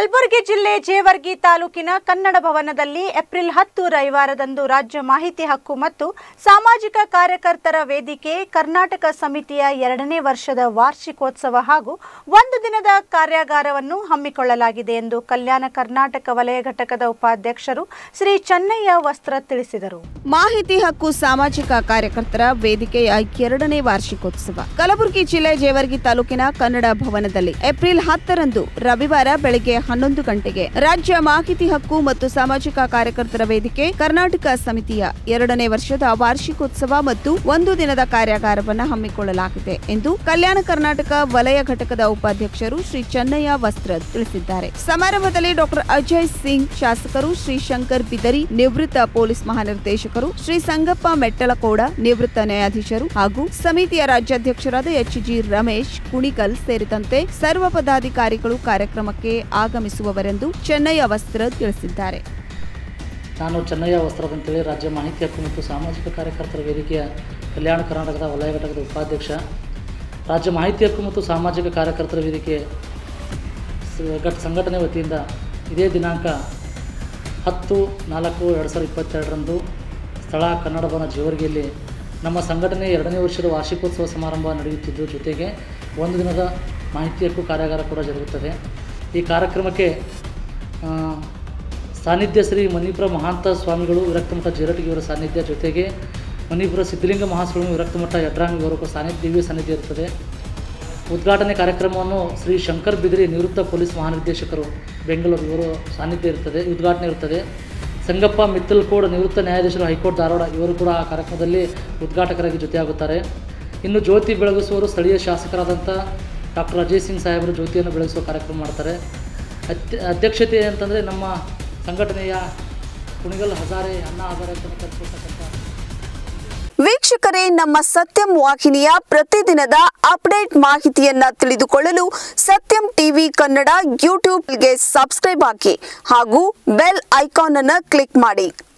ಕಲಬುರಗಿ ಜಿಲ್ಲೆ ಜೇವರ್ಗಿ ತಾಲೂಕಿನ ಕನ್ನಡ ಭವನದಲ್ಲಿ ಏಪ್ರಿಲ್ ಹತ್ತು ರವಿವಾರದಂದು ರಾಜ್ಯ ಮಾಹಿತಿ ಹಕ್ಕು ಮತ್ತು ಸಾಮಾಜಿಕ ಕಾರ್ಯಕರ್ತರ ವೇದಿಕೆ ಕರ್ನಾಟಕ ಸಮಿತಿಯ ಎರಡನೇ ವರ್ಷದ ವಾರ್ಷಿಕೋತ್ಸವ ಹಾಗೂ ಒಂದು ದಿನದ ಕಾರ್ಯಾಗಾರವನ್ನು ಹಮ್ಮಿಕೊಳ್ಳಲಾಗಿದೆ ಎಂದು ಕಲ್ಯಾಣ ಕರ್ನಾಟಕ ವಲಯ ಘಟಕದ ಉಪಾಧ್ಯಕ್ಷರು ಶ್ರೀ ಚೆನ್ನಯ್ಯ ವಸ್ತ್ರ ತಿಳಿಸಿದರು ಮಾಹಿತಿ ಹಕ್ಕು ಸಾಮಾಜಿಕ ಕಾರ್ಯಕರ್ತರ ವೇದಿಕೆಯ ಎರಡನೇ ವಾರ್ಷಿಕೋತ್ಸವ ಕಲಬುರಗಿ ಜಿಲ್ಲೆ ಜೇವರ್ಗಿ ತಾಲೂಕಿನ ಕನ್ನಡ ಭವನದಲ್ಲಿ ಏಪ್ರಿಲ್ ಹತ್ತರಂದು ರವಿವಾರ ಬೆಳಗ್ಗೆ ಹನ್ನೊಂದು ಗಂಟೆಗೆ ರಾಜ್ಯ ಮಾಹಿತಿ ಹಕ್ಕು ಮತ್ತು ಸಾಮಾಜಿಕ ಕಾರ್ಯಕರ್ತರ ವೇದಿಕೆ ಕರ್ನಾಟಕ ಸಮಿತಿಯ ಎರಡನೇ ವರ್ಷದ ವಾರ್ಷಿಕೋತ್ಸವ ಮತ್ತು ಒಂದು ದಿನದ ಕಾರ್ಯಾಗಾರವನ್ನು ಹಮ್ಮಿಕೊಳ್ಳಲಾಗಿದೆ ಎಂದು ಕಲ್ಯಾಣ ಕರ್ನಾಟಕ ವಲಯ ಘಟಕದ ಉಪಾಧ್ಯಕ್ಷರು ಶ್ರೀ ಚೆನ್ನಯ್ಯ ವಸ್ತ್ರ ತಿಳಿಸಿದ್ದಾರೆ ಸಮಾರಂಭದಲ್ಲಿ ಡಾಕ್ಟರ್ ಅಜಯ್ ಸಿಂಗ್ ಶಾಸಕರು ಶ್ರೀ ಶಂಕರ್ ಬಿದರಿ ನಿವೃತ್ತ ಪೊಲೀಸ್ ಮಹಾನಿರ್ದೇಶಕರು ಶ್ರೀ ಸಂಗಪ್ಪ ಮೆಟ್ಟಲಕೋಡ ನಿವೃತ್ತ ನ್ಯಾಯಾಧೀಶರು ಹಾಗೂ ಸಮಿತಿಯ ರಾಜ್ಯಾಧ್ಯಕ್ಷರಾದ ಎಚ್ ಜಿ ರಮೇಶ್ ಕುಣಿಕಲ್ ಸೇರಿದಂತೆ ಸರ್ವ ಪದಾಧಿಕಾರಿಗಳು ಕಾರ್ಯಕ್ರಮಕ್ಕೆ ಆಗಮಿಸುವವರೆಂದು ಚೆನ್ನಯ್ಯ ವಸ್ತ್ರ ತಿಳಿಸಿದ್ದಾರೆ ನಾನು ಚೆನ್ನಯ್ಯ ವಸ್ತ್ರದ ಅಂತೇಳಿ ರಾಜ್ಯ ಮಾಹಿತಿ ಹಕ್ಕು ಮತ್ತು ಸಾಮಾಜಿಕ ಕಾರ್ಯಕರ್ತರ ವೇದಿಕೆಯ ಕಲ್ಯಾಣ ಕರ್ನಾಟಕದ ವಲಯ ಘಟಕದ ಉಪಾಧ್ಯಕ್ಷ ರಾಜ್ಯ ಮಾಹಿತಿ ಹಕ್ಕು ಮತ್ತು ಸಾಮಾಜಿಕ ಕಾರ್ಯಕರ್ತರ ವೇದಿಕೆ ಸ- ಘಟ್ ಸಂಘಟನೆ ವತಿಯಿಂದ ಇದೇ ದಿನಾಂಕ ಹತ್ತು ನಾಲ್ಕು ಎರಡು ಸಾವಿರದ ಇಪ್ಪತ್ತೆರಡರಂದು ಸ್ಥಳ ಕನ್ನಡ ಭವನ ಜೇವರ್ಗಿಯಲ್ಲಿ ನಮ್ಮ ಸಂಘಟನೆ ಎರಡನೇ ವರ್ಷದ ವಾರ್ಷಿಕೋತ್ಸವ ಸಮಾರಂಭ ನಡೆಯುತ್ತಿದ್ದು ಜೊತೆಗೆ ಒಂದು ದಿನದ ಮಾಹಿತಿ ಹಕ್ಕು ಕಾರ್ಯಾಗಾರ ಕೂಡ ಜರುಗುತ್ತದೆ ಈ ಕಾರ್ಯಕ್ರಮಕ್ಕೆ ಆ, ಸಾನ್ನಿಧ್ಯ ಶ್ರೀ ಮಣಿಪುರ ಮಹಾಂತ ಸ್ವಾಮಿಗಳು ವಿರಕ್ತಮಠ ಜೇರಟಗಿ ಇವರ ಸಾನ್ನಿಧ್ಯ ಜೊತೆಗೆ ಮಣಿಪುರ ಸಿದ್ಧಲಿಂಗ ಮಹಾಸ್ವಾಮಿ ವಿರಕ್ತಮಠ ಯಡ್ರಾಂಗ್ ಇವರ ಸಾನ್ನಿಧ್ಯ ದಿವ್ಯ ಸಾನ್ನಿಧ್ಯ ಇರುತ್ತದೆ ಉದ್ಘಾಟನೆ ಕಾರ್ಯಕ್ರಮವನ್ನು ಶ್ರೀ ಶಂಕರ್ ಬಿದ್ರಿ ನಿವೃತ್ತ ಪೊಲೀಸ್ ಮಹಾನಿರ್ದೇಶಕರು ಬೆಂಗಳೂರು ಇವರು ಸಾನ್ನಿಧ್ಯ ಇರ್ತದೆ ಉದ್ಘಾಟನೆ ಇರುತ್ತದೆ ಸಂಗಪ್ಪ ಮಿತ್ತಲ್ಕೋಡ್ ನಿವೃತ್ತ ನ್ಯಾಯಾಧೀಶರು ಹೈಕೋರ್ಟ್ ಧಾರವಾಡ ಇವರು ಕೂಡ ಆ ಕಾರ್ಯಕ್ರಮದಲ್ಲಿ ಉದ್ಘಾಟಕರಾಗಿ ಜೊತೆಯಾಗುತ್ತಾರೆ ಇನ್ನು ಜ್ಯೋತಿ ಬೆಳಗಿಸುವವರು ಸ್ಥಳೀಯ ಶಾಸಕರಾದಂಥ ಡಾಕ್ಟರ್ ಅಜಯ್ ಸಿಂಗ್ ಸಾಹೇಬರು ಜ್ಯೋತಿಯನ್ನು ಬೆಳಗಿಸುವ ಕಾರ್ಯಕ್ರಮ ಮಾಡ್ತಾರೆ ಅತ್ಯ ಅಧ್ಯಕ್ಷತೆ ಅಂತಂದರೆ ನಮ್ಮ ಸಂಘಟನೆಯ ಕುಣಿಗಲ್ ಹಜಾರೆ ಅಣ್ಣಾ ಹಜಾರೆ ಕಲ್ಪಿಸ್ತಕ್ಕಂಥ ವೀಕ್ಷಕರೇ ನಮ್ಮ ಸತ್ಯಂ ವಾಹಿನಿಯ ಪ್ರತಿದಿನದ ಅಪ್ಡೇಟ್ ಮಾಹಿತಿಯನ್ನ ತಿಳಿದುಕೊಳ್ಳಲು ಸತ್ಯಂ ಟಿವಿ ಕನ್ನಡ ಯೂಟ್ಯೂಬ್ಗೆ ಸಬ್ಸ್ಕ್ರೈಬ್ ಹಾಕಿ ಹಾಗೂ ಬೆಲ್ ಐಕಾನ್ ಅನ್ನು ಕ್ಲಿಕ್ ಮಾಡಿ